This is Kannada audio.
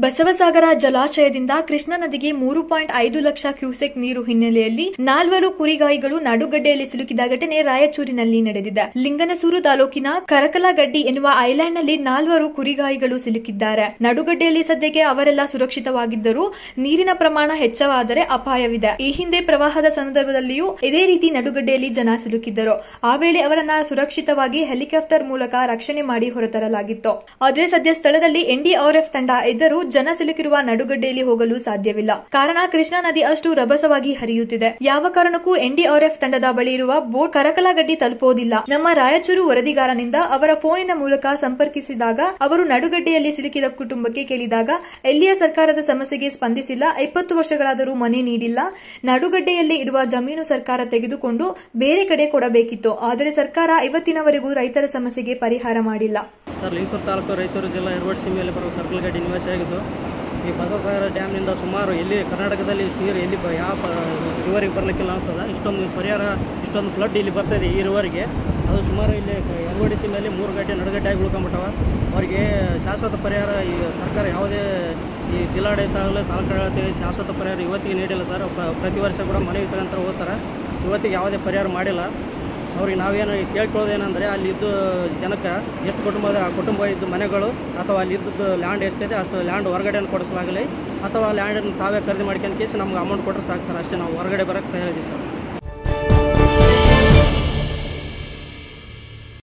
ಬಸವಸಾಗರ ಜಲಾಶಯದಿಂದ ಕೃಷ್ಣಾ ನದಿಗೆ ಮೂರು ಪಾಯಿಂಟ್ ಐದು ಲಕ್ಷ ಕ್ಯೂಸೆಕ್ ನೀರು ಹಿನ್ನೆಲೆಯಲ್ಲಿ ನಾಲ್ವರು ಕುರಿಗಾಯಿಗಳು ನಡುಗಡ್ಡೆಯಲ್ಲಿ ಸಿಲುಕಿದ ಘಟನೆ ರಾಯಚೂರಿನಲ್ಲಿ ನಡೆದಿದೆ ಲಿಂಗನಸೂರು ತಾಲೂಕಿನ ಕರಕಲಗಡ್ಡಿ ಎನ್ನುವ ಐಲ್ಯಾಂಡ್ನಲ್ಲಿ ನಾಲ್ವರು ಕುರಿಗಾಯಿಗಳು ಸಿಲುಕಿದ್ದಾರೆ ನಡುಗಡ್ಡೆಯಲ್ಲಿ ಸದ್ಯಕ್ಕೆ ಅವರೆಲ್ಲ ಸುರಕ್ಷಿತವಾಗಿದ್ದರೂ ನೀರಿನ ಪ್ರಮಾಣ ಹೆಚ್ಚವಾದರೆ ಅಪಾಯವಿದೆ ಈ ಹಿಂದೆ ಪ್ರವಾಹದ ಸಂದರ್ಭದಲ್ಲಿಯೂ ಇದೇ ರೀತಿ ನಡುಗಡ್ಡೆಯಲ್ಲಿ ಜನ ಸಿಲುಕಿದ್ದರು ಆ ವೇಳೆ ಅವರನ್ನ ಸುರಕ್ಷಿತವಾಗಿ ಹೆಲಿಕಾಪ್ಟರ್ ಮೂಲಕ ರಕ್ಷಣೆ ಮಾಡಿ ಹೊರತರಲಾಗಿತ್ತು ಆದರೆ ಸದ್ಯ ಸ್ಥಳದಲ್ಲಿ ಎನ್ಡಿಆರ್ಎಫ್ ತಂಡ ಇದ್ದರೂ ಜನ ಸಿಲುಕಿರುವ ನಡುಗಡ್ಡೆಯಲ್ಲಿ ಹೋಗಲು ಸಾಧ್ಯವಿಲ್ಲ ಕಾರಣ ಕೃಷ್ಣಾ ನದಿ ಅಷ್ಟು ರಭಸವಾಗಿ ಹರಿಯುತ್ತಿದೆ ಯಾವ ಕಾರಣಕ್ಕೂ ಎನ್ಡಿಆರ್ಎಫ್ ತಂಡದ ಬಳಿ ಇರುವ ಬೋಟ್ ಕರಕಲಗಡ್ಡಿ ತಲುಪುವುದಿಲ್ಲ ನಮ್ಮ ರಾಯಚೂರು ವರದಿಗಾರನಿಂದ ಅವರ ಫೋನಿನ ಮೂಲಕ ಸಂಪರ್ಕಿಸಿದಾಗ ಅವರು ನಡುಗಡ್ಡೆಯಲ್ಲಿ ಸಿಲುಕಿದ ಕುಟುಂಬಕ್ಕೆ ಕೇಳಿದಾಗ ಎಲ್ಲಿಯ ಸರ್ಕಾರದ ಸಮಸ್ಯೆಗೆ ಸ್ಪಂದಿಸಿಲ್ಲ ಇಪ್ಪತ್ತು ವರ್ಷಗಳಾದರೂ ಮನೆ ನೀಡಿಲ್ಲ ನಡುಗಡ್ಡೆಯಲ್ಲಿ ಇರುವ ಜಮೀನು ಸರ್ಕಾರ ತೆಗೆದುಕೊಂಡು ಬೇರೆ ಕಡೆ ಕೊಡಬೇಕಿತ್ತು ಆದರೆ ಸರ್ಕಾರ ಇವತ್ತಿನವರೆಗೂ ರೈತರ ಸಮಸ್ಯೆಗೆ ಪರಿಹಾರ ಮಾಡಿಲ್ಲ ಸರ್ ಲಿಂಗಸೂರು ತಾಲೂಕು ರಾಯಚೂರು ಜಿಲ್ಲಾ ಯರವಡ್ ಸೀಮೆಯಲ್ಲಿ ಬರುವ ಕರ್ಕಲಗಡ್ಡಿ ನಿವಾಸಿಯಾಗಿದ್ದು ಈ ಬಸವಸಾಗರ ಡ್ಯಾಮ್ನಿಂದ ಸುಮಾರು ಎಲ್ಲಿ ಕರ್ನಾಟಕದಲ್ಲಿ ಇಷ್ಟು ನೀರು ಎಲ್ಲಿ ಬ- ಯಾವ ಪ- ರಿವರಿಗೆ ಬರಲಿಕ್ಕಿಲ್ಲ ಅನ್ಸ್ತದ ಇಷ್ಟೊಂದು ಪರಿಹಾರ ಇಷ್ಟೊಂದು ಫ್ಲಡ್ ಇಲ್ಲಿ ಬರ್ತಾಯಿದೆ ಈ ರಿವರಿಗೆ ಅದು ಸುಮಾರು ಇಲ್ಲಿ ಯರವಡಿ ಸೀಮೆಯಲ್ಲಿ ಮೂರು ಗಂಟೆ ನಡುಗಡ್ಡೆ ಆಗಿ ಉಳ್ಕೊಂಬಿಟ್ಟವ ಅವರಿಗೆ ಶಾಶ್ವತ ಪರಿಹಾರ ಈ ಸರ್ಕಾರ ಯಾವುದೇ ಈ ಜಿಲ್ಲಾಡಳಿತ ಆಗಲಿ ತಾಲೂಕು ಶಾಶ್ವತ ಪರಿಹಾರ ಇವತ್ತಿಗೆ ನೀಡಿಲ್ಲ ಸರ್ ಪ್ರ- ಪ್ರತಿ ವರ್ಷ ಕೂಡ ಮನವಿ ತಗೊಂತಾರೆ ಹೋಗ್ತಾರೆ ಇವತ್ತಿಗೆ ಯಾವುದೇ ಪರಿಹಾರ ಮಾಡಿಲ್ಲ ಅವ್ರಿಗೆ ನಾವೇನು ಕೇಳ್ಕೊಳ್ಳೋದೇನೆಂದರೆ ಅಲ್ಲಿ ಇದ್ದು ಜನಕ್ಕೆ ಎಷ್ಟು ಕುಟುಂಬದ ಆ ಕುಟುಂಬ ಇದ್ದು ಮನೆಗಳು ಅಥವಾ ಅಲ್ಲಿ ಇದ್ದದ್ದು ಲ್ಯಾಂಡ್ ಎಷ್ಟಿದೆ ಅಷ್ಟು ಲ್ಯಾಂಡ್ ಹೊರಗಡೆಯನ್ನು ಕೊಡಿಸಲಾಗಲಿ ಅಥವಾ ಲ್ಯಾಂಡನ್ನು ತಾವೇ ಖರೀದಿ ಮಾಡ್ಕೊಂಡು ಕೇಸಿ ನಮ್ಗೆ ಅಮೌಂಟ್ ಕೊಟ್ಟರೆ ಸಾಕು ಸರ್ ಅಷ್ಟೇ ನಾವು ಹೊರಗಡೆ ಬರೋಕ್ಕೆ ತಯಾರಿದ್ದೀವಿ ಸರ್